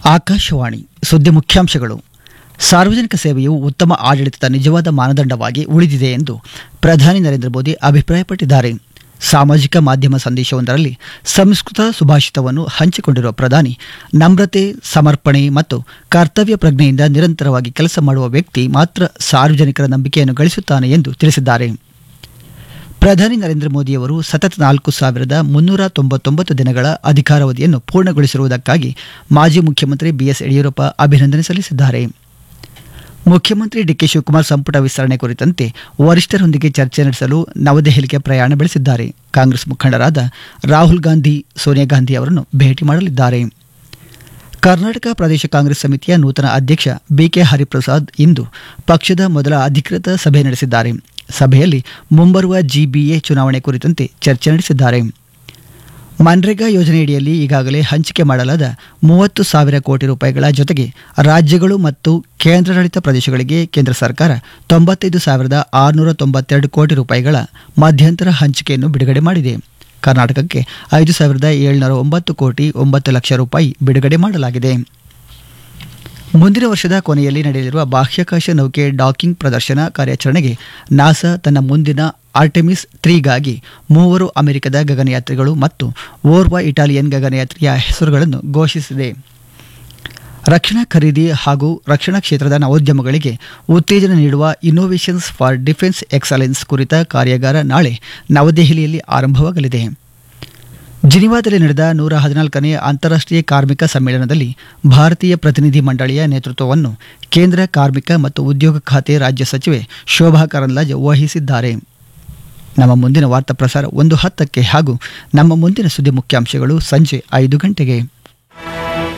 ಆಕಾಶವಾಣಿ ಸುದ್ದಿ ಮುಖ್ಯಾಂಶಗಳು ಸಾರ್ವಜನಿಕ ಸೇವೆಯು ಉತ್ತಮ ಆಡಳಿತದ ನಿಜವಾದ ಮಾನದಂಡವಾಗಿ ಉಳಿದಿದೆ ಎಂದು ಪ್ರಧಾನಿ ನರೇಂದ್ರ ಮೋದಿ ಅಭಿಪ್ರಾಯಪಟ್ಟಿದ್ದಾರೆ ಸಾಮಾಜಿಕ ಮಾಧ್ಯಮ ಸಂದೇಶವೊಂದರಲ್ಲಿ ಸಂಸ್ಕೃತ ಸುಭಾಷಿತವನ್ನು ಹಂಚಿಕೊಂಡಿರುವ ಪ್ರಧಾನಿ ನಮ್ರತೆ ಸಮರ್ಪಣೆ ಮತ್ತು ಕರ್ತವ್ಯ ಪ್ರಜ್ಞೆಯಿಂದ ನಿರಂತರವಾಗಿ ಕೆಲಸ ಮಾಡುವ ವ್ಯಕ್ತಿ ಮಾತ್ರ ಸಾರ್ವಜನಿಕರ ನಂಬಿಕೆಯನ್ನು ಗಳಿಸುತ್ತಾನೆ ಎಂದು ತಿಳಿಸಿದ್ದಾರೆ ಪ್ರಧಾನಿ ನರೇಂದ್ರ ಮೋದಿಯವರು ಸತತ ನಾಲ್ಕು ಸಾವಿರದ ಮುನ್ನೂರ ತೊಂಬತ್ತೊಂಬತ್ತು ದಿನಗಳ ಅಧಿಕಾರಾವಧಿಯನ್ನು ಪೂರ್ಣಗೊಳಿಸಿರುವುದಕ್ಕಾಗಿ ಮಾಜಿ ಮುಖ್ಯಮಂತ್ರಿ ಬಿಎಸ್ ಯಡಿಯೂರಪ್ಪ ಅಭಿನಂದನೆ ಸಲ್ಲಿಸಿದ್ದಾರೆ ಮುಖ್ಯಮಂತ್ರಿ ಡಿಕೆ ಶಿವಕುಮಾರ್ ಸಂಪುಟ ವಿಸ್ತರಣೆ ಕುರಿತಂತೆ ವರಿಷ್ಠರೊಂದಿಗೆ ಚರ್ಚೆ ನಡೆಸಲು ನವದೆಹಲಿಗೆ ಪ್ರಯಾಣ ಬೆಳೆಸಿದ್ದಾರೆ ಕಾಂಗ್ರೆಸ್ ಮುಖಂಡರಾದ ರಾಹುಲ್ ಗಾಂಧಿ ಸೋನಿಯಾ ಗಾಂಧಿ ಅವರನ್ನು ಭೇಟಿ ಮಾಡಲಿದ್ದಾರೆ ಕರ್ನಾಟಕ ಪ್ರದೇಶ ಕಾಂಗ್ರೆಸ್ ಸಮಿತಿಯ ನೂತನ ಅಧ್ಯಕ್ಷ ಬಿಕೆ ಹರಿಪ್ರಸಾದ್ ಇಂದು ಪಕ್ಷದ ಮೊದಲ ಅಧಿಕೃತ ಸಭೆ ನಡೆಸಿದ್ದಾರೆ ಸಭೆಯಲ್ಲಿ ಮುಂಬರುವ ಜಿಬಿಎ ಚುನಾವಣೆ ಕುರಿತಂತೆ ಚರ್ಚೆ ನಡೆಸಿದ್ದಾರೆ ಮನ್ರೇಗಾ ಯೋಜನೆಯಡಿಯಲ್ಲಿ ಈಗಾಗಲೇ ಹಂಚಿಕೆ ಮಾಡಲಾದ ಮೂವತ್ತು ಸಾವಿರ ಕೋಟಿ ರೂಪಾಯಿಗಳ ಜೊತೆಗೆ ರಾಜ್ಯಗಳು ಮತ್ತು ಕೇಂದ್ರಾಡಳಿತ ಪ್ರದೇಶಗಳಿಗೆ ಕೇಂದ್ರ ಸರ್ಕಾರ ತೊಂಬತ್ತೈದು ಸಾವಿರದ ಆರುನೂರ ತೊಂಬತ್ತೆರಡು ಕೋಟಿ ರೂಪಾಯಿಗಳ ಮಧ್ಯಂತರ ಹಂಚಿಕೆಯನ್ನು ಬಿಡುಗಡೆ ಮಾಡಿದೆ ಕರ್ನಾಟಕಕ್ಕೆ ಐದು ಸಾವಿರದ ಏಳ್ನೂರ ಒಂಬತ್ತು ಕೋಟಿ ಒಂಬತ್ತು ಲಕ್ಷ ರೂಪಾಯಿ ಬಿಡುಗಡೆ ಮಾಡಲಾಗಿದೆ ಮುಂದಿನ ವರ್ಷದ ಕೊನೆಯಲ್ಲಿ ನಡೆಯಲಿರುವ ಬಾಹ್ಯಾಕಾಶ ನೌಕೆ ಡಾಕಿಂಗ್ ಪ್ರದರ್ಶನ ಕಾರ್ಯಾಚರಣೆಗೆ ನಾಸಾ ತನ್ನ ಮುಂದಿನ ಆರ್ಟೆಮಿಸ್ ತ್ರೀಗಾಗಿ ಮೂವರು ಅಮೆರಿಕದ ಗಗನಯಾತ್ರಿಗಳು ಮತ್ತು ಓರ್ವ ಇಟಾಲಿಯನ್ ಗಗನಯಾತ್ರಿಯ ಹೆಸರುಗಳನ್ನು ಘೋಷಿಸಿದೆ ರಕ್ಷಣಾ ಖರೀದಿ ಹಾಗೂ ರಕ್ಷಣಾ ಕ್ಷೇತ್ರದ ನವೋದ್ಯಮಗಳಿಗೆ ಉತ್ತೇಜನ ನೀಡುವ ಇನ್ನೋವೇಷನ್ಸ್ ಫಾರ್ ಡಿಫೆನ್ಸ್ ಎಕ್ಸಲೆನ್ಸ್ ಕುರಿತ ಕಾರ್ಯಾಗಾರ ನಾಳೆ ನವದೆಹಲಿಯಲ್ಲಿ ಆರಂಭವಾಗಲಿದೆ ಜಿನಿವಾದಲ್ಲಿ ನಡೆದ ನೂರ ಹದಿನಾಲ್ಕನೇ ಅಂತಾರಾಷ್ಟ್ರೀಯ ಕಾರ್ಮಿಕ ಸಮ್ಮೇಳನದಲ್ಲಿ ಭಾರತೀಯ ಪ್ರತಿನಿಧಿ ಮಂಡಳಿಯ ನೇತೃತ್ವವನ್ನು ಕೇಂದ್ರ ಕಾರ್ಮಿಕ ಮತ್ತು ಉದ್ಯೋಗ ಖಾತೆ ರಾಜ್ಯ ಸಚಿವೆ ಶೋಭಾ ಕರಂದ್ಲಾಜೆ ವಹಿಸಿದ್ದಾರೆ ನಮ್ಮ ಮುಂದಿನ ವಾರ್ತಾ ಪ್ರಸಾರ ಒಂದು ಹತ್ತಕ್ಕೆ ಹಾಗೂ ನಮ್ಮ ಮುಂದಿನ ಸುದ್ದಿ ಮುಖ್ಯಾಂಶಗಳು ಸಂಜೆ ಐದು ಗಂಟೆಗೆ